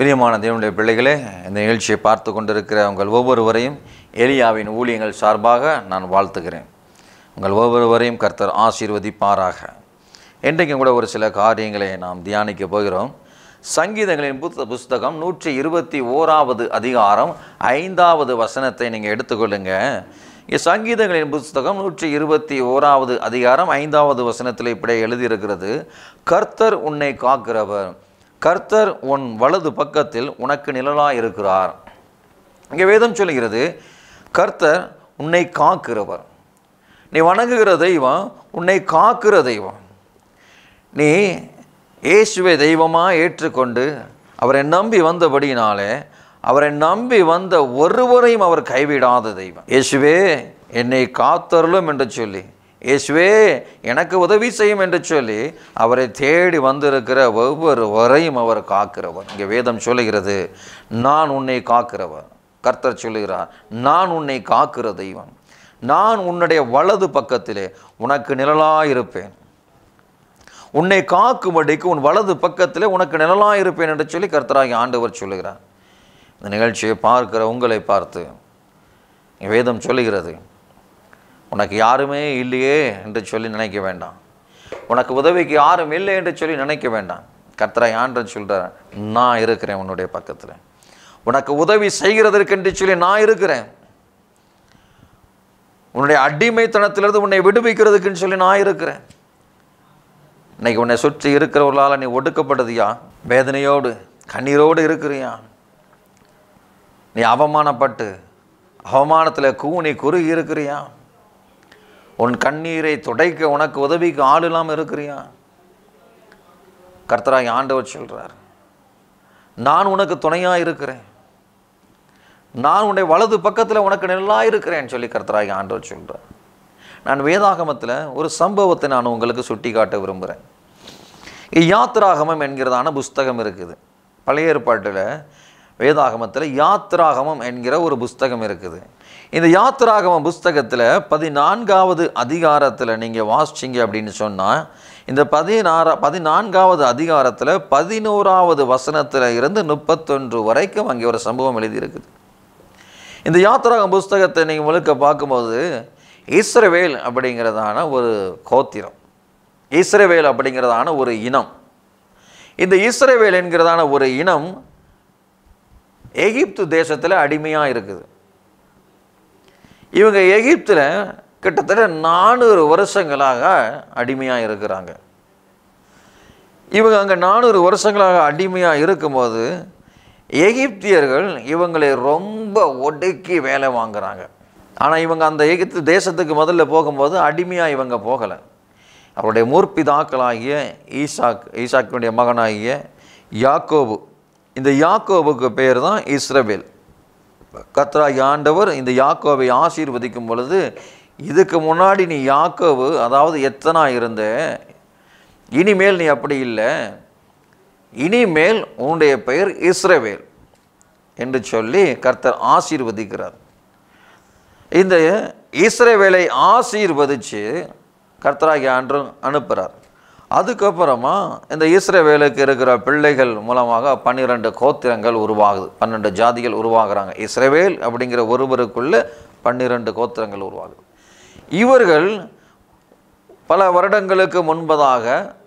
பிரியமான தேவனுடைய பிள்ளைகளே இந்த நிகழ்ச்சியை பார்த்து கொண்டிருக்கிற உங்கள் ஒவ்வொருவரையும் எலியாவின் ஊழியங்கள் சார்பாக நான் வாழ்த்துகிறேன் உங்கள் ஒவ்வொருவரையும் கர்த்தர் ஆசீர்வதிப்பாராக இன்றைக்கும் கூட ஒரு சில காரியங்களை நாம் தியானிக்க போகிறோம் சங்கீதங்களின் புத்த புஸ்தகம் நூற்றி இருபத்தி ஓராவது அதிகாரம் ஐந்தாவது வசனத்தை நீங்கள் எடுத்துக்கொள்ளுங்க இங்கே சங்கீதங்களின் புஸ்தகம் நூற்றி இருபத்தி ஓராவது அதிகாரம் ஐந்தாவது வசனத்தில் இப்படி எழுதியிருக்கிறது கர்த்தர் உன்னை காக்கிறவர் கர்த்தர் உன் வலது பக்கத்தில் உனக்கு நிழலாய் இருக்கிறார் இங்கே வேதம் சொல்லுகிறது கர்த்தர் உன்னை காக்கிறவர் நீ வணங்குகிற தெய்வம் உன்னை காக்கிற தெய்வம் நீ இயேசுவை தெய்வமாக ஏற்றுக்கொண்டு அவரை நம்பி வந்தபடியினாலே அவரை நம்பி வந்த ஒருவரையும் அவர் கைவிடாத தெய்வம் இயேசுவே என்னை காத்தருளும் என்று சொல்லி இயேசுவே எனக்கு உதவி செய்யும் என்று சொல்லி அவரை தேடி வந்திருக்கிற ஒவ்வொருவரையும் அவர் காக்கிறவர் இங்கே வேதம் சொல்லுகிறது நான் உன்னை காக்கிறவர் கர்த்தர் சொல்லுகிறார் நான் உன்னை காக்கிற தெய்வம் நான் உன்னுடைய வலது பக்கத்திலே உனக்கு நிழலாயிருப்பேன் உன்னை காக்கும்படிக்கு உன் வலது பக்கத்திலே உனக்கு நிழலாயிருப்பேன் என்று சொல்லி கர்த்தராகி ஆண்டவர் சொல்லுகிறார் இந்த நிகழ்ச்சியை பார்க்கிற உங்களை பார்த்து இங்கே வேதம் சொல்லுகிறது உனக்கு யாருமே இல்லையே என்று சொல்லி நினைக்க வேண்டாம் உனக்கு உதவிக்கு யாரும் இல்லை என்று சொல்லி நினைக்க வேண்டாம் கர்த்தராய் ஆண்டவர் சொல்கிறார் நான் இருக்கிறேன் உன்னுடைய பக்கத்தில் உனக்கு உதவி செய்கிறதற்கு என்று சொல்லி நான் இருக்கிறேன் உன்னுடைய அடிமைத்தனத்திலிருந்து உன்னை விடுவிக்கிறதுக்குன்னு சொல்லி நான் இருக்கிறேன் இன்னைக்கு உன்னை சுற்றி இருக்கிறவர்களால் நீ ஒடுக்கப்பட்டதியா வேதனையோடு கண்ணீரோடு இருக்கிறியா நீ அவமானப்பட்டு அவமானத்தில் கூனி குறுகி இருக்கிறியா உன் கண்ணீரை துடைக்க உனக்கு உதவிக்கு ஆள் இல்லாமல் இருக்கிறியா கர்த்தராகி ஆண்டவர் சொல்கிறார் நான் உனக்கு துணையாக இருக்கிறேன் நான் உன்னுடைய வலது பக்கத்தில் உனக்கு நிழலாக இருக்கிறேன்னு சொல்லி கர்த்தராகி ஆண்டவர் சொல்கிறார் நான் வேதாகமத்தில் ஒரு சம்பவத்தை நான் உங்களுக்கு சுட்டி காட்ட விரும்புகிறேன் யாத்ராகமம் என்கிறதான புஸ்தகம் இருக்குது பழைய ஏற்பாட்டில் வேதாகமத்தில் யாத்ராகமம் என்கிற ஒரு புஸ்தகம் இருக்குது இந்த யாத்ராகமம் புஸ்தகத்தில் பதினான்காவது அதிகாரத்தில் நீங்கள் வாசிச்சிங்க அப்படின்னு சொன்னால் இந்த பதினாறா பதினான்காவது அதிகாரத்தில் பதினோராவது வசனத்தில் இருந்து முப்பத்தொன்று வரைக்கும் அங்கே ஒரு சம்பவம் எழுதியிருக்குது இந்த யாத்திராகம் புஸ்தகத்தை நீங்கள் முழுக்க பார்க்கும்போது இஸ்ரவேல் அப்படிங்கிறதான ஒரு கோத்திரம் இஸ்ரவேல் அப்படிங்கிறதான ஒரு இனம் இந்த இஸ்ரவேல் என்கிறதான ஒரு இனம் எகிப்து தேசத்தில் அடிமையாக இருக்குது இவங்க எகிப்தில் கிட்டத்தட்ட நானூறு வருஷங்களாக அடிமையாக இருக்கிறாங்க இவங்க அங்கே நானூறு வருஷங்களாக அடிமையாக இருக்கும்போது எகிப்தியர்கள் இவங்களை ரொம்ப ஒடுக்கி வேலை வாங்குறாங்க ஆனால் இவங்க அந்த எகிப்து தேசத்துக்கு முதல்ல போகும்போது அடிமையாக இவங்க போகலை அவருடைய மூர்ப்பிதாக்களாகிய ஈசாக் ஈசாக்கினுடைய மகனாகிய யாக்கோபு இந்த யாக்கோபுக்கு பேர் தான் இஸ்ரவேல் கத்ராகி ஆண்டவர் இந்த யாக்கோவை ஆசீர்வதிக்கும் பொழுது இதுக்கு முன்னாடி நீ யாக்கோவு அதாவது எத்தனா இருந்த இனிமேல் நீ அப்படி இல்லை இனிமேல் உன்னுடைய பெயர் இஸ்ரவேல் என்று சொல்லி கர்த்தர் ஆசீர்வதிக்கிறார் இந்த இஸ்ரவேலை ஆசீர்வதித்து கர்த்தராகி ஆண்டு அனுப்புகிறார் அதுக்கப்புறமா இந்த இஸ்ரவேலுக்கு இருக்கிற பிள்ளைகள் மூலமாக பன்னிரெண்டு கோத்திரங்கள் உருவாகுது பன்னெண்டு ஜாதிகள் உருவாகிறாங்க இஸ்ரவேல் அப்படிங்கிற ஒருவருக்குள்ள பன்னிரெண்டு கோத்திரங்கள் உருவாகுது இவர்கள் பல வருடங்களுக்கு முன்பதாக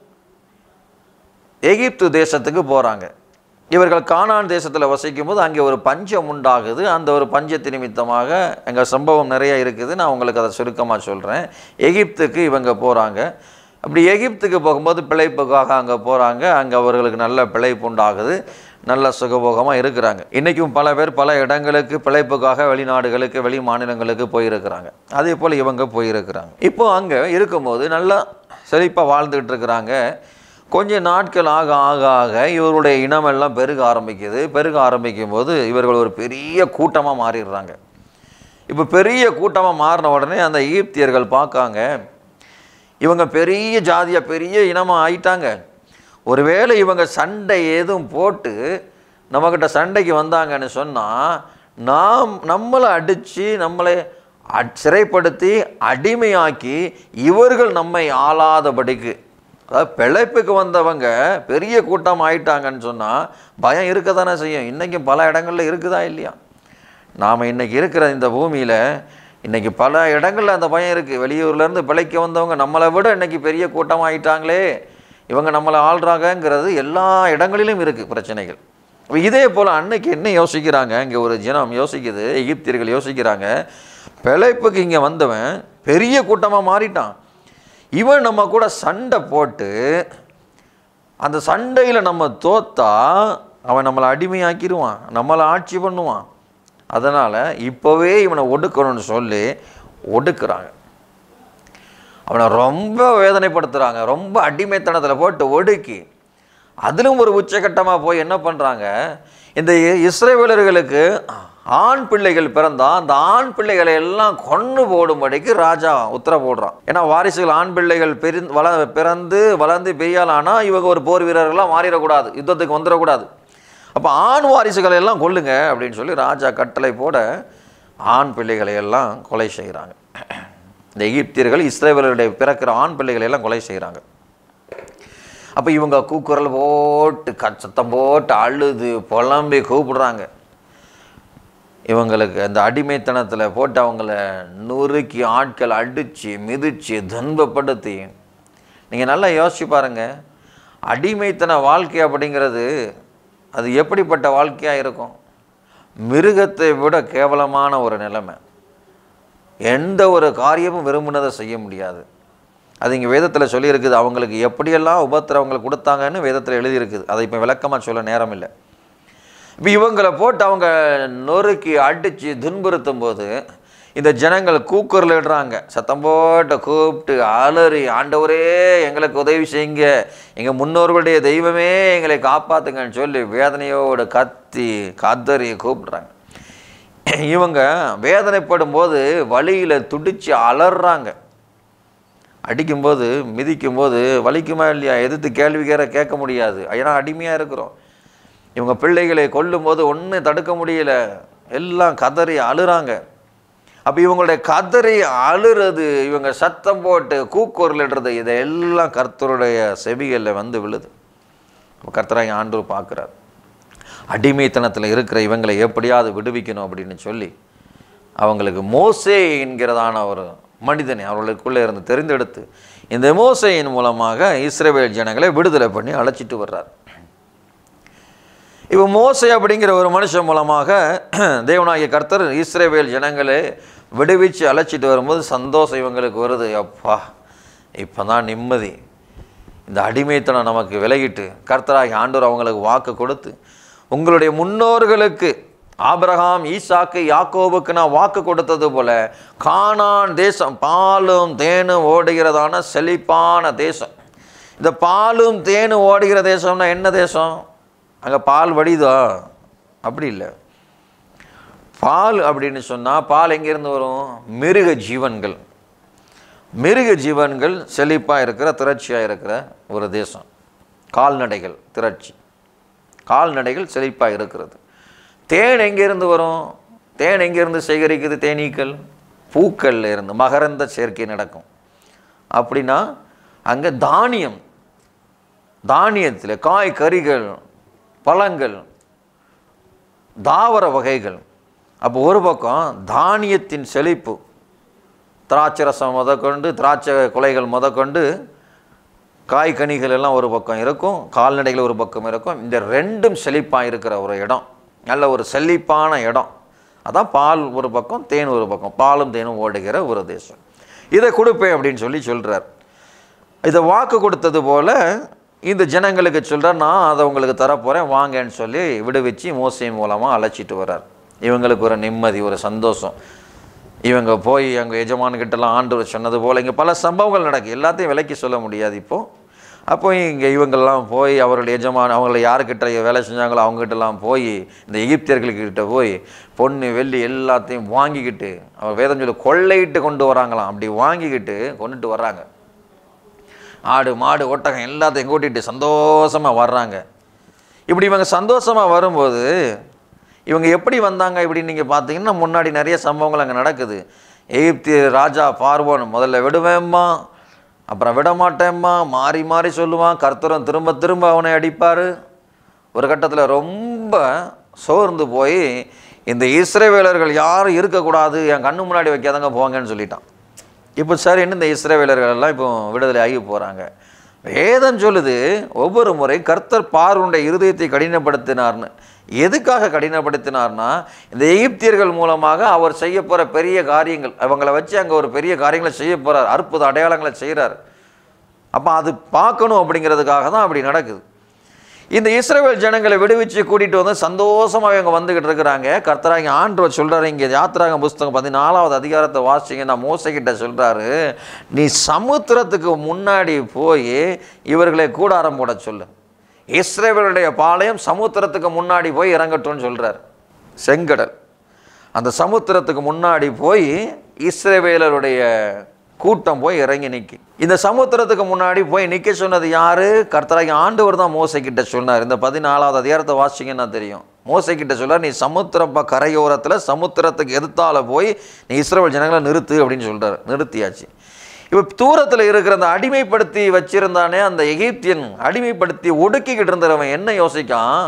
எகிப்து தேசத்துக்கு போகிறாங்க இவர்கள் கானான் தேசத்தில் வசிக்கும் போது அங்கே ஒரு பஞ்சம் உண்டாகுது அந்த ஒரு பஞ்சத்து நிமித்தமாக எங்கள் சம்பவம் நிறைய இருக்குது நான் உங்களுக்கு அதை சுருக்கமாக சொல்கிறேன் எகிப்துக்கு இவங்க போகிறாங்க அப்படி எகிப்துக்கு போகும்போது பிழைப்புக்காக அங்கே போகிறாங்க அங்கே அவர்களுக்கு நல்ல பிழைப்பு உண்டாகுது நல்ல சுகபோகமாக இருக்கிறாங்க இன்றைக்கும் பல பேர் பல இடங்களுக்கு பிழைப்புக்காக வெளிநாடுகளுக்கு வெளி மாநிலங்களுக்கு போயிருக்கிறாங்க அதே போல் இவங்க போயிருக்கிறாங்க இப்போ அங்கே இருக்கும்போது நல்லா செழிப்பாக வாழ்ந்துக்கிட்டு இருக்கிறாங்க கொஞ்ச நாட்கள் ஆக ஆக ஆக இவருடைய இனமெல்லாம் பெருக ஆரம்பிக்குது பெருக ஆரம்பிக்கும் போது இவர்கள் ஒரு பெரிய கூட்டமாக மாறிடுறாங்க இப்போ பெரிய கூட்டமாக மாறின உடனே அந்த ஈப்தியர்கள் பார்க்காங்க இவங்க பெரிய ஜாதியாக பெரிய இனமாக ஆயிட்டாங்க ஒருவேளை இவங்க சண்டை ஏதும் போட்டு நம்மக்கிட்ட சண்டைக்கு வந்தாங்கன்னு சொன்னால் நாம் நம்மளை அடித்து நம்மளை அ- சிறைப்படுத்தி அடிமையாக்கி இவர்கள் நம்மை ஆளாதபடிக்கு அதாவது பிழைப்புக்கு வந்தவங்க பெரிய கூட்டம் ஆயிட்டாங்கன்னு சொன்னால் பயம் இருக்க தானே செய்யும் இன்றைக்கும் பல இடங்கள்ல இருக்குதா இல்லையா நாம் இன்றைக்கி இருக்கிற இந்த பூமியில் இன்றைக்கி பல இடங்களில் அந்த பயம் இருக்குது வெளியூர்லேருந்து பிழைக்க வந்தவங்க நம்மளை விட இன்றைக்கி பெரிய கூட்டம் ஆயிட்டாங்களே இவங்க நம்மளை ஆள்றாங்கங்கிறது எல்லா இடங்களிலும் இருக்குது பிரச்சனைகள் அப்ப இதே போல் அன்னைக்கு என்ன யோசிக்கிறாங்க இங்கே ஒரு ஜனம் யோசிக்குது எகிப்தியர்கள் யோசிக்கிறாங்க பிழைப்புக்கு இங்கே வந்தவன் பெரிய கூட்டமாக மாறிட்டான் இவன் நம்ம கூட சண்டை போட்டு அந்த சண்டையில் நம்ம தோத்தா அவன் நம்மளை அடிமையாக்கிடுவான் நம்மளை ஆட்சி பண்ணுவான் அதனால் இப்போவே இவனை ஒடுக்கணும்னு சொல்லி ஒடுக்குறாங்க அவனை ரொம்ப வேதனைப்படுத்துகிறாங்க ரொம்ப அடிமைத்தனத்தில் போட்டு ஒடுக்கி அதிலும் ஒரு உச்சகட்டமாக போய் என்ன பண்ணுறாங்க இந்த இ- இஸ்ரவேலர்களுக்கு ஆண் பிள்ளைகள் பிறந்தா அந்த ஆண் பிள்ளைகளை எல்லாம் கொன்று போடும்படிக்கு ராஜா உத்தரவு போடுறான் ஏன்னா வாரிசுகள் ஆண் பிள்ளைகள் பெரி வள பிறந்து வளர்ந்து பெரியால் ஆனால் இவங்க ஒரு போர் வீரர்கள்லாம் மாறிடக்கூடாது யுத்தத்துக்கு வந்துடக்கூடாது அப்போ ஆண் வாரிசுகளை எல்லாம் கொல்லுங்க அப்படின்னு சொல்லி ராஜா கட்டளை போட ஆண் பிள்ளைகளை எல்லாம் கொலை செய்கிறாங்க இந்த எகிப்தியர்கள் இஸ்ரேவேலருடைய பிறக்கிற ஆண் பிள்ளைகளை எல்லாம் கொலை செய்கிறாங்க அப்போ இவங்க கூக்குரல் போட்டு க சத்தம் போட்டு அழுது புலம்பி கூப்பிடுறாங்க இவங்களுக்கு அந்த அடிமைத்தனத்தில் போட்டு அவங்கள நுறுக்கி ஆட்கள் அடித்து மிதித்து துன்பப்படுத்தி நீங்கள் நல்லா யோசிச்சு பாருங்க அடிமைத்தன வாழ்க்கை அப்படிங்கிறது அது எப்படிப்பட்ட வாழ்க்கையாக இருக்கும் மிருகத்தை விட கேவலமான ஒரு நிலைமை எந்த ஒரு காரியமும் விரும்பினதை செய்ய முடியாது அது இங்கே வேதத்தில் சொல்லியிருக்குது அவங்களுக்கு எப்படியெல்லாம் உபத்திரவங்களை கொடுத்தாங்கன்னு வேதத்தில் எழுதியிருக்குது அதை இப்போ விளக்கமாக சொல்ல நேரம் இல்லை இப்போ இவங்களை போட்டு அவங்க நொறுக்கி அடித்து துன்புறுத்தும் போது இந்த ஜனங்கள் கூக்குரல் இடுறாங்க சத்தம் போட்டு கூப்பிட்டு அலறி ஆண்டவரே எங்களுக்கு உதவி செய்யுங்க எங்கள் முன்னோர்களுடைய தெய்வமே எங்களை காப்பாத்துங்கன்னு சொல்லி வேதனையோடு கத்தி கதறி கூப்பிடுறாங்க இவங்க வேதனைப்படும் போது வழியில் துடிச்சு அலறாங்க அடிக்கும்போது மிதிக்கும்போது வலிக்குமா இல்லையா எதிர்த்து கேள்வி கேற கேட்க முடியாது ஏன்னா அடிமையாக இருக்கிறோம் இவங்க பிள்ளைகளை கொல்லும்போது ஒன்றும் தடுக்க முடியல எல்லாம் கதறி அழுறாங்க அப்போ இவங்களுடைய கதறி அழுறது இவங்க சத்தம் போட்டு கூக்குரலிடுறது இதெல்லாம் கர்த்தருடைய செவிகளில் வந்து விழுது அப்போ கர்த்தராக ஆண்டவர் பார்க்குறார் அடிமைத்தனத்தில் இருக்கிற இவங்களை எப்படியாவது விடுவிக்கணும் அப்படின்னு சொல்லி அவங்களுக்கு மோசே என்கிறதான ஒரு மனிதனை அவர்களுக்குள்ளே இருந்து தெரிந்தெடுத்து இந்த மோசையின் மூலமாக இஸ்ரவேல் ஜனங்களை விடுதலை பண்ணி அழைச்சிட்டு வர்றார் இப்போ மோசே அப்படிங்கிற ஒரு மனுஷன் மூலமாக தேவனாகிய கர்த்தர் இஸ்ரவேல் ஜனங்களை விடுவிச்சு அழைச்சிட்டு வரும்போது சந்தோஷம் இவங்களுக்கு வருது அப்பா இப்போ தான் நிம்மதி இந்த அடிமைத்தனம் நமக்கு விலகிட்டு கர்த்தராகி ஆண்டவர் அவங்களுக்கு வாக்கு கொடுத்து உங்களுடைய முன்னோர்களுக்கு ஆபிரகாம் ஈசாக்கு யாக்கோபுக்கு நான் வாக்கு கொடுத்தது போல கானான் தேசம் பாலும் தேனும் ஓடுகிறதான செழிப்பான தேசம் இந்த பாலும் தேனும் ஓடுகிற தேசம்னா என்ன தேசம் அங்கே பால் வடிதா அப்படி இல்லை பால் அப்படின்னு சொன்னால் பால் எங்கேருந்து வரும் மிருக ஜீவன்கள் மிருக ஜீவன்கள் செழிப்பாக இருக்கிற திரட்சியாக இருக்கிற ஒரு தேசம் கால்நடைகள் திரட்சி கால்நடைகள் செழிப்பாக இருக்கிறது தேன் எங்கேருந்து வரும் தேன் எங்கேருந்து சேகரிக்குது தேனீக்கள் பூக்கள்ல இருந்து மகரந்த சேர்க்கை நடக்கும் அப்படின்னா அங்கே தானியம் தானியத்தில் காய் கறிகள் பழங்கள் தாவர வகைகள் அப்போ ஒரு பக்கம் தானியத்தின் செழிப்பு திராட்சை ரசம் முதற்கொண்டு திராட்சை குலைகள் முதற்கொண்டு காய் கனிகள் எல்லாம் ஒரு பக்கம் இருக்கும் கால்நடைகள் ஒரு பக்கம் இருக்கும் இந்த ரெண்டும் செழிப்பாக இருக்கிற ஒரு இடம் நல்ல ஒரு செழிப்பான இடம் அதான் பால் ஒரு பக்கம் தேன் ஒரு பக்கம் பாலும் தேனும் ஓடுகிற ஒரு தேசம் இதை கொடுப்பேன் அப்படின்னு சொல்லி சொல்கிறார் இதை வாக்கு கொடுத்தது போல் இந்த ஜனங்களுக்கு சொல்கிறார் நான் அதை உங்களுக்கு தரப்போகிறேன் வாங்கன்னு சொல்லி விடுவிச்சு மோசை மூலமாக அழைச்சிட்டு வர்றார் இவங்களுக்கு ஒரு நிம்மதி ஒரு சந்தோஷம் இவங்க போய் அங்கே எஜமானுக்கிட்டலாம் ஆண்டவர் சொன்னது போல் இங்கே பல சம்பவங்கள் நடக்கு எல்லாத்தையும் விலைக்கு சொல்ல முடியாது இப்போது அப்போ இங்கே இவங்கெல்லாம் போய் அவர்கள் எஜமான் அவங்கள யாருக்கிட்ட வேலை செஞ்சாங்களோ அவங்ககிட்டலாம் போய் இந்த எகிப்தியர்கள்கிட்ட போய் பொண்ணு வெள்ளி எல்லாத்தையும் வாங்கிக்கிட்டு அவர் வேதம் சொல்லி கொள்ளையிட்டு கொண்டு வராங்களாம் அப்படி வாங்கிக்கிட்டு கொண்டுட்டு வர்றாங்க ஆடு மாடு ஒட்டகம் எல்லாத்தையும் கூட்டிகிட்டு சந்தோஷமாக வர்றாங்க இப்படி இவங்க சந்தோஷமாக வரும்போது இவங்க எப்படி வந்தாங்க இப்படின்னு நீங்கள் பார்த்தீங்கன்னா முன்னாடி நிறைய சம்பவங்கள் அங்கே நடக்குது எகிப்திய ராஜா பார்வோன் முதல்ல விடுவேம்மா அப்புறம் விட மாட்டேம்மா மாறி மாறி சொல்லுவான் கர்த்தரும் திரும்ப திரும்ப அவனை அடிப்பார் ஒரு கட்டத்தில் ரொம்ப சோர்ந்து போய் இந்த இஸ்ரவேலர்கள் யாரும் இருக்கக்கூடாது என் கண்ணு முன்னாடி வைக்காதங்க போங்கன்னு சொல்லிட்டான் இப்போ சரின்னு இந்த இஸ்ரவேலர்கள் எல்லாம் இப்போ விடுதலை ஆகி போகிறாங்க வேதம் சொல்லுது ஒவ்வொரு முறை கர்த்தர் பார்வனுடைய இருதயத்தை கடினப்படுத்தினார்னு எதுக்காக கடினப்படுத்தினார்னா இந்த எகிப்தியர்கள் மூலமாக அவர் செய்ய போகிற பெரிய காரியங்கள் அவங்கள வச்சு அங்கே ஒரு பெரிய காரியங்களை செய்ய போகிறார் அற்புத அடையாளங்களை செய்கிறார் அப்போ அது பார்க்கணும் அப்படிங்கிறதுக்காக தான் அப்படி நடக்குது இந்த இஸ்ரவேல் ஜனங்களை விடுவிச்சு கூட்டிகிட்டு வந்து சந்தோஷமாக இவங்க வந்துக்கிட்டு இருக்கிறாங்க கர்த்தராங்க ஆண்டவர் சொல்கிறாரு இங்கே யாத்திராங்க புஸ்தகம் பதினாலாவது அதிகாரத்தை வாசிங்க நான் மோசக்கிட்ட சொல்கிறாரு நீ சமுத்திரத்துக்கு முன்னாடி போய் இவர்களை கூடாரம் போட சொல்லு இஸ்ரேவேலுடைய பாளையம் சமுத்திரத்துக்கு முன்னாடி போய் இறங்கட்டும்னு சொல்கிறார் செங்கடல் அந்த சமுத்திரத்துக்கு முன்னாடி போய் இஸ்ரேவேலருடைய கூட்டம் போய் இறங்கி நிற்கி இந்த சமுத்திரத்துக்கு முன்னாடி போய் நிற்க சொன்னது யாரு கர்த்தராகி ஆண்டவர் தான் மோசைக்கிட்ட சொன்னார் இந்த பதினாலாவது அதிகாரத்தை வாசிங்கன்னா தெரியும் மோசைக்கிட்ட சொல்றார் நீ சமுத்திரம் ப- கரையோரத்தில் சமுத்திரத்துக்கு எதிர்த்தால போய் நீ இஸ்ரவேல் ஜனங்களை நிறுத்து அப்படின்னு சொல்றாரு நிறுத்தியாச்சு இப்போ தூரத்தில் இருக்கிற அந்த அடிமைப்படுத்தி வச்சிருந்தானே அந்த எகிப்தியன் அடிமைப்படுத்தி ஒடுக்கிக்கிட்டு இருந்தவன் என்ன யோசிக்கான்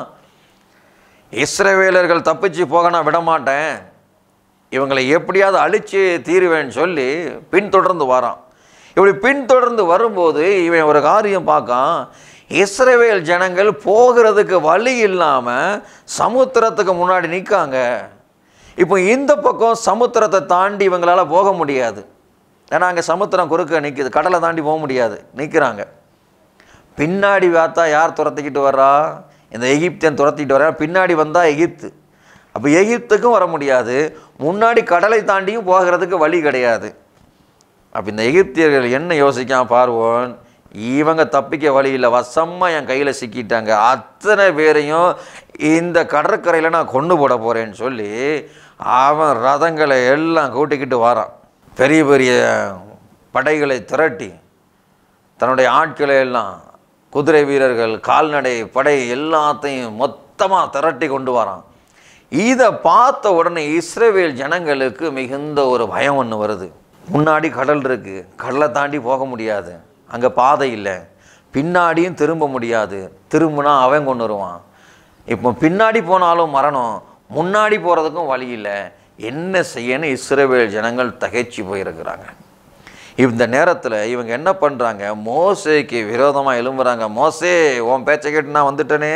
இஸ்ரவேலர்கள் தப்பிச்சு போக நான் விட மாட்டேன் இவங்களை எப்படியாவது அழிச்சு தீருவேன்னு சொல்லி பின்தொடர்ந்து வரான் இப்படி பின்தொடர்ந்து வரும்போது இவன் ஒரு காரியம் பார்க்கான் இஸ்ரவேல் ஜனங்கள் போகிறதுக்கு வழி இல்லாமல் சமுத்திரத்துக்கு முன்னாடி நிற்காங்க இப்போ இந்த பக்கம் சமுத்திரத்தை தாண்டி இவங்களால போக முடியாது ஏன்னா அங்கே சமுத்திரம் குறுக்க நிற்குது கடலை தாண்டி போக முடியாது நிற்கிறாங்க பின்னாடி பார்த்தா யார் துரத்திக்கிட்டு வர்றா இந்த எகிப்தியன் துரத்திக்கிட்டு வரா பின்னாடி வந்தால் எகிப்து அப்போ எகிப்துக்கும் வர முடியாது முன்னாடி கடலை தாண்டியும் போகிறதுக்கு வழி கிடையாது அப்போ இந்த எகிப்தியர்கள் என்ன யோசிக்காம பார்வோன் இவங்க தப்பிக்க வழி இல்லை வசமாக என் கையில் சிக்கிட்டாங்க அத்தனை பேரையும் இந்த கடற்கரையில் நான் கொண்டு போட போகிறேன்னு சொல்லி அவன் ரதங்களை எல்லாம் கூட்டிக்கிட்டு வரான் பெரிய பெரிய படைகளை திரட்டி தன்னுடைய ஆட்களை எல்லாம் குதிரை வீரர்கள் கால்நடை படை எல்லாத்தையும் மொத்தமாக திரட்டி கொண்டு வரான் இதை பார்த்த உடனே இஸ்ரவேல் ஜனங்களுக்கு மிகுந்த ஒரு பயம் ஒன்று வருது முன்னாடி கடல் இருக்கு கடலை தாண்டி போக முடியாது அங்கே பாதை இல்லை பின்னாடியும் திரும்ப முடியாது திரும்பினா அவன் கொண்டு வருவான் இப்போ பின்னாடி போனாலும் மரணம் முன்னாடி போகிறதுக்கும் வழி இல்லை என்ன செய்யன்னு இஸ்ரவேல் ஜனங்கள் தகைச்சு போயிருக்கிறாங்க இந்த நேரத்தில் இவங்க என்ன பண்ணுறாங்க மோசேக்கு விரோதமாக எழும்புறாங்க மோசே உன் பேச்சை கேட்டு நான் வந்துட்டேனே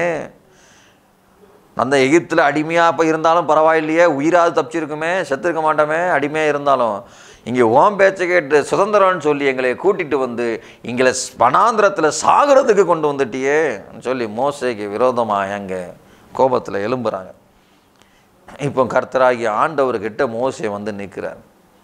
அந்த எகிப்தில் அடிமையாக இப்போ இருந்தாலும் பரவாயில்லையே உயிராது தப்பிச்சிருக்குமே செத்துருக்க மாட்டோமே அடிமையாக இருந்தாலும் இங்கே ஓம் பேச்சை கேட்டு சுதந்திரம்னு சொல்லி எங்களை கூட்டிட்டு வந்து எங்களை வனாந்திரத்தில் சாகிறதுக்கு கொண்டு வந்துட்டியே சொல்லி மோசேக்கு விரோதமாக எங்க கோபத்தில் எழும்புறாங்க இப்போ கர்த்தராகிய ஆண்டவர்கிட்ட மோசே வந்து நிற்கிறார்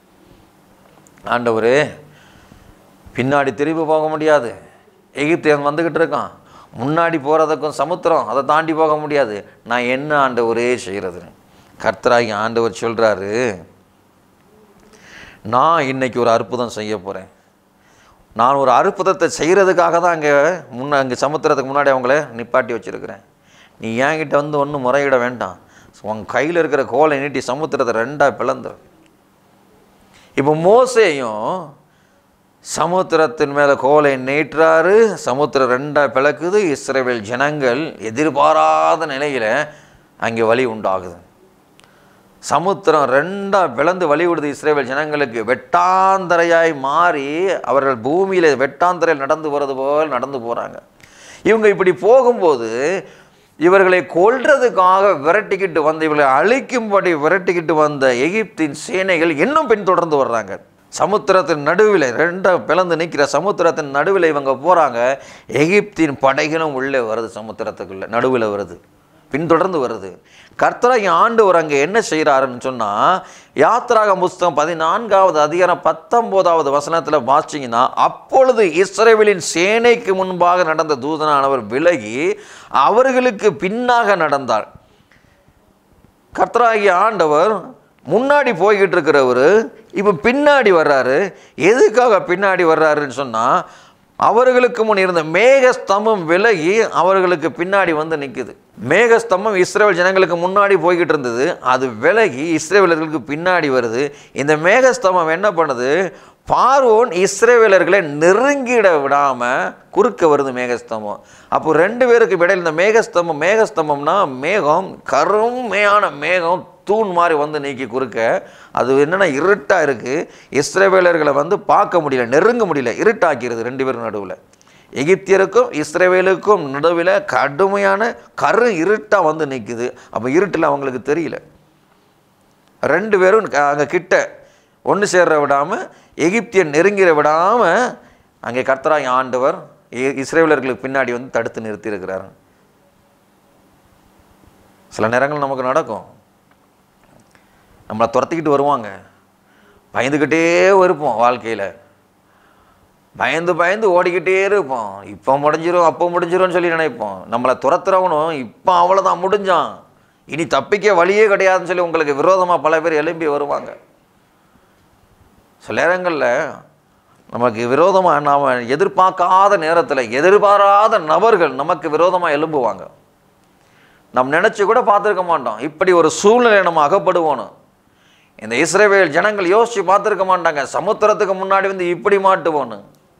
ஆண்டவரே பின்னாடி திரும்பி போக முடியாது எகிப்தியன் வந்துக்கிட்டு இருக்கான் முன்னாடி போகிறதுக்கும் சமுத்திரம் அதை தாண்டி போக முடியாது நான் என்ன ஆண்டவரே செய்கிறது கர்த்தராகி ஆண்டவர் சொல்கிறாரு நான் இன்னைக்கு ஒரு அற்புதம் செய்ய போகிறேன் நான் ஒரு அற்புதத்தை செய்கிறதுக்காக தான் அங்கே முன்ன அங்கே சமுத்திரத்துக்கு முன்னாடி அவங்கள நிப்பாட்டி வச்சுருக்கிறேன் நீ என்கிட்ட வந்து ஒன்றும் முறையிட வேண்டாம் உன் கையில் இருக்கிற கோலை நீட்டி சமுத்திரத்தை ரெண்டாக பிளந்துரு இப்போ மோசேயும் சமுத்திரத்தின் மேலே கோலை நீட்டுறாரு சமுத்திரம் ரெண்டாக பிளக்குது இஸ்ரேல் ஜனங்கள் எதிர்பாராத நிலையில் அங்கே வழி உண்டாகுது சமுத்திரம் ரெண்டாக பிளந்து வழி விடுது இஸ்ரேல் ஜனங்களுக்கு வெட்டாந்தரையாய் மாறி அவர்கள் பூமியில் வெட்டாந்தரையில் நடந்து போகிறது போல் நடந்து போகிறாங்க இவங்க இப்படி போகும்போது இவர்களை கொல்றதுக்காக விரட்டிக்கிட்டு வந்த இவர்களை அழிக்கும்படி விரட்டிக்கிட்டு வந்த எகிப்தின் சேனைகள் இன்னும் பின்தொடர்ந்து வர்றாங்க சமுத்திரத்தின் நடுவில் ரெண்டாக பிளந்து நிற்கிற சமுத்திரத்தின் நடுவில் இவங்க போகிறாங்க எகிப்தின் படைகளும் உள்ளே வருது சமுத்திரத்துக்குள்ள நடுவில் வருது பின்தொடர்ந்து வருது கர்த்தராகி ஆண்டவர் அங்கே என்ன செய்கிறாருன்னு சொன்னால் யாத்திராக புஸ்தகம் பதினான்காவது அதிகாரம் பத்தொம்போதாவது வசனத்தில் வாசிங்கன்னா அப்பொழுது இஸ்ரேவேலின் சேனைக்கு முன்பாக நடந்த தூதனானவர் விலகி அவர்களுக்கு பின்னாக நடந்தார் கர்த்தராகிய ஆண்டவர் முன்னாடி போய்கிட்டு இருக்கிறவர் இப்போ பின்னாடி வர்றாரு எதுக்காக பின்னாடி வர்றாருன்னு சொன்னால் அவர்களுக்கு முன் இருந்த மேகஸ்தம்பம் விலகி அவர்களுக்கு பின்னாடி வந்து நிற்குது மேகஸ்தம்பம் இஸ்ரேல் ஜனங்களுக்கு முன்னாடி போய்கிட்டு இருந்தது அது விலகி இஸ்ரேலர்களுக்கு பின்னாடி வருது இந்த மேகஸ்தம்பம் என்ன பண்ணுது பார்வோன் இஸ்ரேவேலர்களை நெருங்கிட விடாமல் குறுக்க வருது மேகஸ்தம்பம் அப்போ ரெண்டு பேருக்கு இடையில இந்த மேகஸ்தம்பம் மேகஸ்தம்பம்னா மேகம் கருமையான மேகம் தூண் மாதிரி வந்து நீக்கி குறுக்க அது என்னென்னா இருட்டாக இருக்குது இஸ்ரேவேலர்களை வந்து பார்க்க முடியல நெருங்க முடியல இருட்டாக்கிறது ரெண்டு பேரும் நடுவில் எகிப்தியருக்கும் இஸ்ரேவேலுக்கும் நடுவில் கடுமையான கரு இருட்டாக வந்து நிற்குது அப்போ இருட்டில் அவங்களுக்கு தெரியல ரெண்டு பேரும் அங்கே கிட்ட ஒன்று சேர்ற விடாமல் எகிப்தியன் நெருங்கிற விடாமல் அங்கே கர்த்தராகி ஆண்டவர் இ- இஸ்ரேலர்களுக்கு பின்னாடி வந்து தடுத்து நிறுத்தி இருக்கிறார் சில நேரங்கள் நமக்கு நடக்கும் நம்மளை துரத்திக்கிட்டு வருவாங்க பயந்துக்கிட்டே இருப்போம் வாழ்க்கையில் பயந்து பயந்து ஓடிக்கிட்டே இருப்போம் இப்போ முடிஞ்சிரும் அப்போ முடிஞ்சிரும்னு சொல்லி நினைப்போம் நம்மளை துரத்துறவனும் இப்போ அவ்வளோதான் முடிஞ்சான் இனி தப்பிக்க வழியே கிடையாதுன்னு சொல்லி உங்களுக்கு விரோதமாக பல பேர் எழும்பி வருவாங்க சில நேரங்களில் நமக்கு விரோதமாக நாம் எதிர்பார்க்காத நேரத்தில் எதிர்பாராத நபர்கள் நமக்கு விரோதமாக எழும்புவாங்க நாம் நினச்சி கூட பார்த்துருக்க மாட்டோம் இப்படி ஒரு சூழ்நிலை நம்ம அகப்படுவோன்னு இந்த இஸ்ரேவேல் ஜனங்கள் யோசித்து பார்த்துருக்க மாட்டாங்க சமுத்திரத்துக்கு முன்னாடி வந்து இப்படி மாட்டுவோன்னு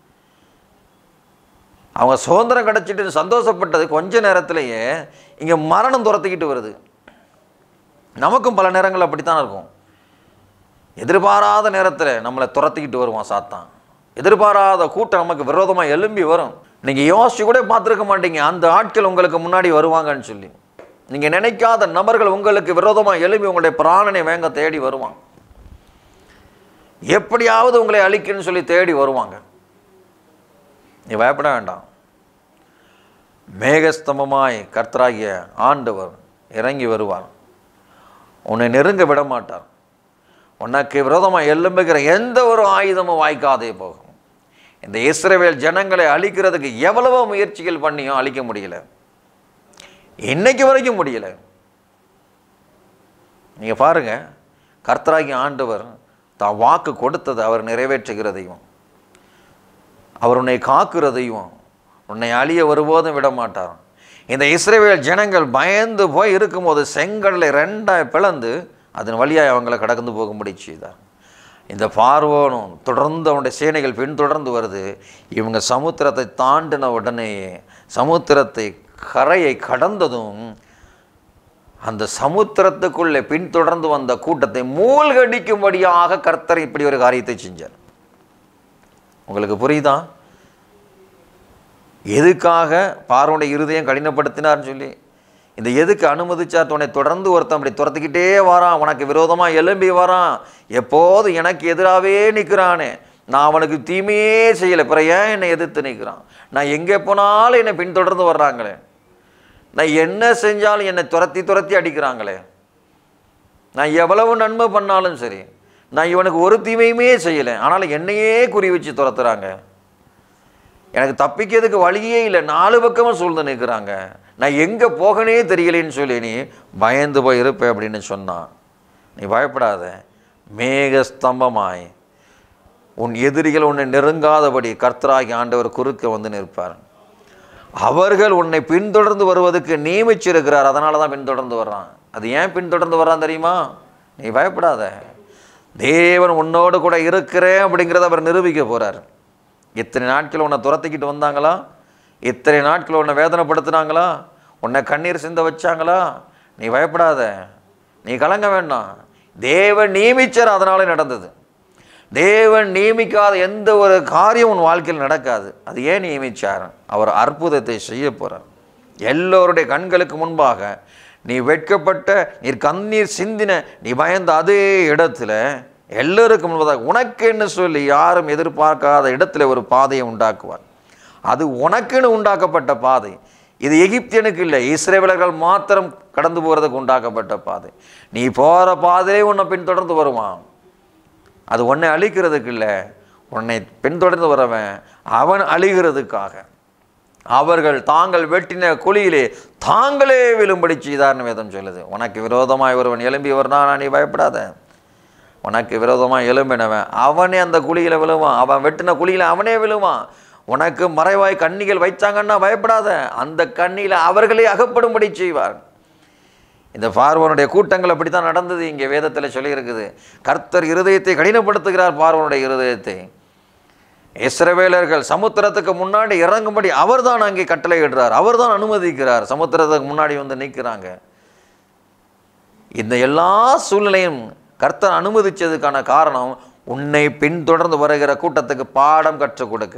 அவங்க சுதந்திரம் கிடச்சிட்டு சந்தோஷப்பட்டது கொஞ்ச நேரத்திலேயே இங்கே மரணம் துரத்திக்கிட்டு வருது நமக்கும் பல நேரங்கள் அப்படித்தான் இருக்கும் எதிர்பாராத நேரத்தில் நம்மளை துரத்திக்கிட்டு வருவான் சாத்தான் எதிர்பாராத கூட்டம் நமக்கு விரோதமாக எழும்பி வரும் நீங்கள் யோசிச்சு கூட பார்த்துருக்க மாட்டீங்க அந்த ஆட்கள் உங்களுக்கு முன்னாடி வருவாங்கன்னு சொல்லி நீங்கள் நினைக்காத நபர்கள் உங்களுக்கு விரோதமாக எழும்பி உங்களுடைய பிராணனை வேங்க தேடி வருவான் எப்படியாவது உங்களை அழிக்கணும்னு சொல்லி தேடி வருவாங்க நீ பயப்பட வேண்டாம் மேகஸ்தம்பமாய் கர்த்தராகிய ஆண்டவர் இறங்கி வருவார் உன்னை நெருங்க விட மாட்டார் உனக்கு விரோதமாக எழும்புகிற எந்த ஒரு ஆயுதமும் வாய்க்காதே போகும் இந்த இஸ்ரவேல் ஜனங்களை அழிக்கிறதுக்கு எவ்வளவோ முயற்சிகள் பண்ணியும் அழிக்க முடியல இன்னைக்கு வரைக்கும் முடியல நீங்க பாருங்க கர்த்தராகி ஆண்டவர் தான் வாக்கு கொடுத்ததை அவர் நிறைவேற்றுகிறதையும் அவர் உன்னை காக்கிறதையும் உன்னை அழிய ஒருபோதும் விட மாட்டார் இந்த இஸ்ரேவேல் ஜனங்கள் பயந்து போய் இருக்கும்போது செங்கடலை ரெண்டாய் பிளந்து அதன் வழியாய் அவங்கள கடந்து போகும்படி செய்தார் இந்த பார்வோனும் தொடர்ந்து அவனுடைய சேனைகள் பின்தொடர்ந்து வருது இவங்க சமுத்திரத்தை தாண்டின உடனேயே சமுத்திரத்தை கரையை கடந்ததும் அந்த சமுத்திரத்துக்குள்ளே பின்தொடர்ந்து வந்த கூட்டத்தை மூழ்கடிக்கும்படியாக கர்த்தர் இப்படி ஒரு காரியத்தை செஞ்சார் உங்களுக்கு புரியுதா எதுக்காக பார்வனுடைய இருதயம் கடினப்படுத்தினார்னு சொல்லி இந்த எதுக்கு அனுமதிச்சார் உன்னை தொடர்ந்து ஒருத்தன் அப்படி துரத்திக்கிட்டே வரான் உனக்கு விரோதமாக எழும்பி வரான் எப்போது எனக்கு எதிராகவே நிற்கிறானே நான் அவனுக்கு தீமையே செய்யலை பிற ஏன் என்னை எதிர்த்து நிற்கிறான் நான் எங்கே போனாலும் என்னை பின்தொடர்ந்து வர்றாங்களே நான் என்ன செஞ்சாலும் என்னை துரத்தி துரத்தி அடிக்கிறாங்களே நான் எவ்வளவு நன்மை பண்ணாலும் சரி நான் இவனுக்கு ஒரு தீமையுமே செய்யலை ஆனாலும் என்னையே குறி வச்சு துரத்துறாங்க எனக்கு தப்பிக்கிறதுக்கு வழியே இல்லை நாலு பக்கமும் சூழ்ந்து நிற்கிறாங்க நான் எங்கே போகனே தெரியலேன்னு சொல்லி நீ பயந்து போய் இருப்ப அப்படின்னு சொன்னான் நீ பயப்படாத மேகஸ்தம்பமாய் உன் எதிரிகள் உன்னை நெருங்காதபடி கர்த்தராகி ஆண்டவர் குறுக்க வந்து நிற்பார் அவர்கள் உன்னை பின்தொடர்ந்து வருவதற்கு நியமிச்சிருக்கிறார் அதனால தான் பின்தொடர்ந்து வர்றான் அது ஏன் பின்தொடர்ந்து வர்றான் தெரியுமா நீ பயப்படாத தேவன் உன்னோடு கூட இருக்கிறேன் அப்படிங்கிறத அவர் நிரூபிக்க போகிறார் இத்தனை நாட்கள் உன்னை துரத்திக்கிட்டு வந்தாங்களா இத்தனை நாட்கள் உன்னை வேதனைப்படுத்துனாங்களா உன்னை கண்ணீர் சிந்த வச்சாங்களா நீ பயப்படாத நீ கலங்க வேண்டாம் தேவன் நியமிச்சார் அதனால நடந்தது தேவன் நியமிக்காத எந்த ஒரு காரியம் உன் வாழ்க்கையில் நடக்காது அது ஏன் நியமிச்சார் அவர் அற்புதத்தை செய்ய போகிறார் எல்லோருடைய கண்களுக்கு முன்பாக நீ வெட்கப்பட்ட நீர் கண்ணீர் சிந்தின நீ பயந்த அதே இடத்துல எல்லோருக்கும் முன்பதாக உனக்குன்னு சொல்லி யாரும் எதிர்பார்க்காத இடத்துல ஒரு பாதையை உண்டாக்குவார் அது உனக்குன்னு உண்டாக்கப்பட்ட பாதை இது எகிப்தியனுக்கு இல்லை இஸ்ரேவலர்கள் மாத்திரம் கடந்து போகிறதுக்கு உண்டாக்கப்பட்ட பாதை நீ போகிற பாதையிலே உன்னை பின்தொடர்ந்து வருவான் அது உன்னை அழிக்கிறதுக்கு இல்லை உன்னை பின்தொடர்ந்து வரவன் அவன் அழிகிறதுக்காக அவர்கள் தாங்கள் வெட்டின குழியிலே தாங்களே விழும்படி செய்தார்னு வேதம் சொல்லுது உனக்கு விரோதமாய் ஒருவன் எழும்பி வருனா நீ பயப்படாத உனக்கு விரோதமாக எழும்பினவன் அவனே அந்த குழியில் விழுவான் அவன் வெட்டின குழியில் அவனே விழுவான் உனக்கு மறைவாய் கண்ணிகள் வைச்சாங்கன்னா பயப்படாத அந்த கண்ணியில் அவர்களே அகப்படும்படி செய்வார் இந்த பார்வனுடைய கூட்டங்கள் அப்படி தான் நடந்தது இங்கே வேதத்தில் சொல்லியிருக்குது கர்த்தர் இருதயத்தை கடினப்படுத்துகிறார் பார்வனுடைய இருதயத்தை இஸ்ரவேலர்கள் சமுத்திரத்துக்கு முன்னாடி இறங்கும்படி அவர்தான் அங்கே கட்டளையிடுறார் அவர்தான் அனுமதிக்கிறார் சமுத்திரத்துக்கு முன்னாடி வந்து நிற்கிறாங்க இந்த எல்லா சூழ்நிலையும் கர்த்தர் அனுமதிச்சதுக்கான காரணம் உன்னை பின்தொடர்ந்து வருகிற கூட்டத்துக்கு பாடம் கற்றுக் கொடுக்க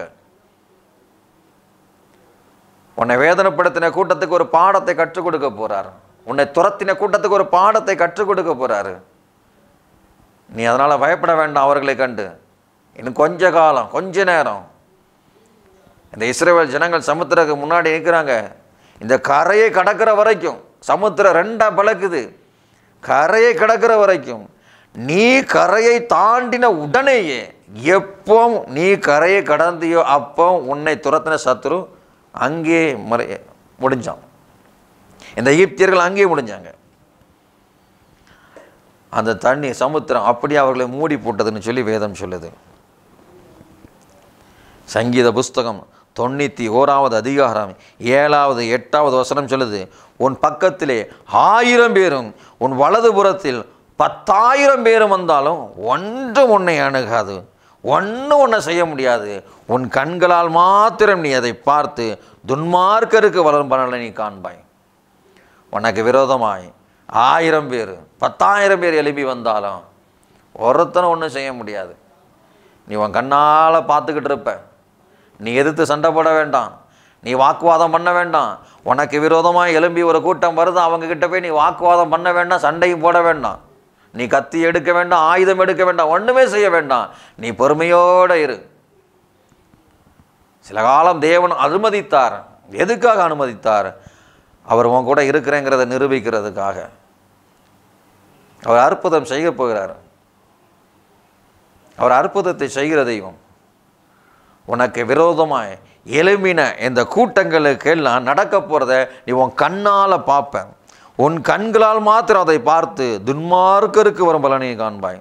உன்னை வேதனைப்படுத்தின கூட்டத்துக்கு ஒரு பாடத்தை கற்றுக் கொடுக்க போறார் உன்னை துரத்தின கூட்டத்துக்கு ஒரு பாடத்தை கற்றுக் கொடுக்க போறாரு நீ அதனால் பயப்பட வேண்டாம் அவர்களை கண்டு இன்னும் கொஞ்ச காலம் கொஞ்ச நேரம் இந்த இஸ்ரேல் ஜனங்கள் சமுத்திரத்துக்கு முன்னாடி நிற்கிறாங்க இந்த கரையை கடக்கிற வரைக்கும் சமுத்திரம் ரெண்டா பழக்குது கரையை கடக்கிற வரைக்கும் நீ கரையை தாண்டின உடனேயே எப்போ நீ கரையை கடந்தியோ அப்போ உன்னை துரத்தின சத்துரு அங்கே மறை முடிஞ்சான் இந்த ஈப்தியர்கள் அங்கேயே முடிஞ்சாங்க அந்த தண்ணி சமுத்திரம் அப்படியே அவர்களை மூடி போட்டதுன்னு சொல்லி வேதம் சொல்லுது சங்கீத புஸ்தகம் தொண்ணூற்றி ஓராவது அதிகாரம் ஏழாவது எட்டாவது வசனம் சொல்லுது உன் பக்கத்திலே ஆயிரம் பேரும் உன் வலதுபுறத்தில் பத்தாயிரம் பேரும் வந்தாலும் ஒன்றும் உன்னை அணுகாது ஒன்றும் உன்னை செய்ய முடியாது உன் கண்களால் மாத்திரம் நீ அதை பார்த்து துன்மார்க்கருக்கு வளரும் பலனை நீ காண்பாய் உனக்கு விரோதமாய் ஆயிரம் பேர் பத்தாயிரம் பேர் எழுப்பி வந்தாலும் ஒருத்தனும் ஒன்றும் செய்ய முடியாது நீ உன் கண்ணால் பார்த்துக்கிட்டு இருப்ப நீ எதிர்த்து சண்டை போட வேண்டாம் நீ வாக்குவாதம் பண்ண வேண்டாம் உனக்கு விரோதமாக எழும்பி ஒரு கூட்டம் வருது அவங்க கிட்ட போய் நீ வாக்குவாதம் பண்ண வேண்டாம் சண்டையும் போட வேண்டாம் நீ கத்தி எடுக்க வேண்டாம் ஆயுதம் எடுக்க வேண்டாம் ஒன்றுமே செய்ய வேண்டாம் நீ பொறுமையோடு இரு சில காலம் தேவன் அனுமதித்தார் எதுக்காக அனுமதித்தார் அவர் உன் கூட இருக்கிறேங்கிறத நிரூபிக்கிறதுக்காக அவர் அற்புதம் செய்ய போகிறார் அவர் அற்புதத்தை செய்கிற தெய்வம் உனக்கு விரோதமாய் எழும்பின இந்த கூட்டங்களுக்கெல்லாம் நடக்க போகிறத நீ உன் கண்ணால் பார்ப்ப உன் கண்களால் மாத்திரம் அதை பார்த்து துன்மார்க்கருக்கு வரும் பலனை காண்பாய்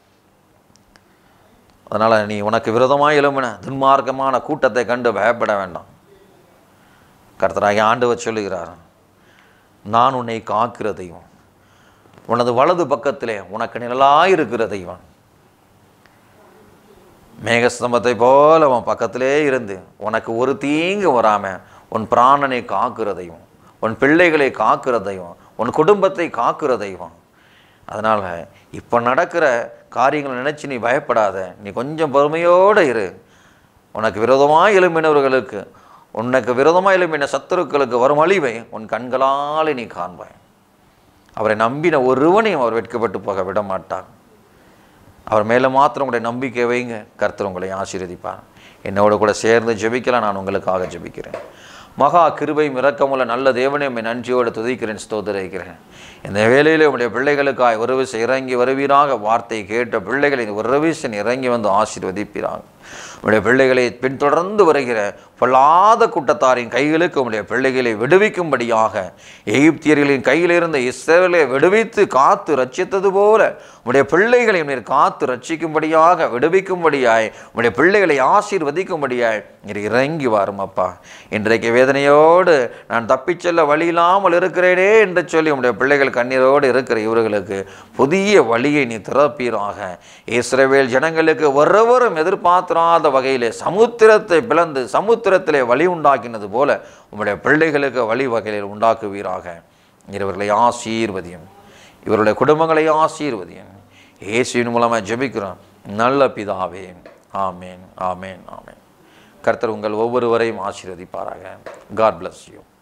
அதனால் நீ உனக்கு விரோதமாக எழும்பின துன்மார்க்கமான கூட்டத்தை கண்டு பயப்பட வேண்டாம் கர்த்தராகி ஆண்டவர் சொல்லுகிறார் நான் உன்னை காக்கிற தெய்வம் உனது வலது பக்கத்திலே உனக்கு நிழலாயிருக்கிற தெய்வம் மேகஸ்தம்பத்தை போல உன் பக்கத்திலே இருந்து உனக்கு ஒரு தீங்கு வராமல் உன் பிராணனை காக்கிற தெய்வம் உன் பிள்ளைகளை காக்கிற தெய்வம் உன் குடும்பத்தை காக்கிற தெய்வம் அதனால் இப்போ நடக்கிற காரியங்களை நினச்சி நீ பயப்படாத நீ கொஞ்சம் பொறுமையோடு இரு உனக்கு விரோதமாக எழும்பினவர்களுக்கு உனக்கு விரோதமாக எழும்பின சத்துருக்களுக்கு வரும் அழிவை உன் கண்களால் நீ காண்பாய் அவரை நம்பின ஒருவனையும் அவர் வெட்கப்பட்டு போக விட மாட்டார் அவர் மேலே மாத்திரம் உங்களுடைய நம்பிக்கை வைங்க கர்த்தர் உங்களை ஆசீர்வதிப்பார் என்னோட கூட சேர்ந்து ஜெபிக்கலாம் நான் உங்களுக்காக ஜெபிக்கிறேன் மகா கிருபையும் இரக்கமுள்ள நல்ல தேவனே உம்மை நன்றியோடு துதிக்கிறேன் ஸ்தோதரிக்கிறேன் இந்த வேளையிலே உங்களுடைய பிள்ளைகளுக்காய் ஒரு விஷயம் இறங்கி வருவீராக வார்த்தை கேட்ட பிள்ளைகளை ஒரு விஷயம் இறங்கி வந்து ஆசீர்வதிப்பீராக உங்களுடைய பிள்ளைகளை பின்தொடர்ந்து வருகிற பொல்லாத கூட்டத்தாரின் கைகளுக்கு உங்களுடைய பிள்ளைகளை விடுவிக்கும்படியாக எகிப்தியர்களின் கையிலிருந்த இஸ்ரவேலை விடுவித்து காத்து ரட்சித்தது போல உங்களுடைய பிள்ளைகளை நீர் காத்து ரட்சிக்கும்படியாக விடுவிக்கும்படியாய் உங்களுடைய பிள்ளைகளை ஆசீர்வதிக்கும்படியாய் நீர் இறங்கி வாரும் அப்பா இன்றைக்கு வேதனையோடு நான் தப்பிச் செல்ல வழி இல்லாமல் இருக்கிறேனே என்று சொல்லி உங்களுடைய பிள்ளைகள் கண்ணீரோடு இருக்கிற இவர்களுக்கு புதிய வழியை நீ திறப்பீராக இஸ்ரவேல் ஜனங்களுக்கு ஒருவரும் எதிர்பார்த்திராத வகையிலே சமுத்திரத்தை பிளந்து சமுத்திரத்திலே வழி உண்டாக்கினது போல உம்முடைய பிள்ளைகளுக்கு வழி வகையில் உண்டாக்குவீராக இவர்களை ஆசீர்வதியும் இவருடைய குடும்பங்களை ஆசீர்வதியும் இயேசுவின் மூலமாக ஜெபிக்கிறோம் நல்ல பிதாவே ஆமேன் ஆமேன் ஆமேன் கர்த்தர் உங்கள் ஒவ்வொருவரையும் ஆசீர்வதிப்பாராக காட் bless யூ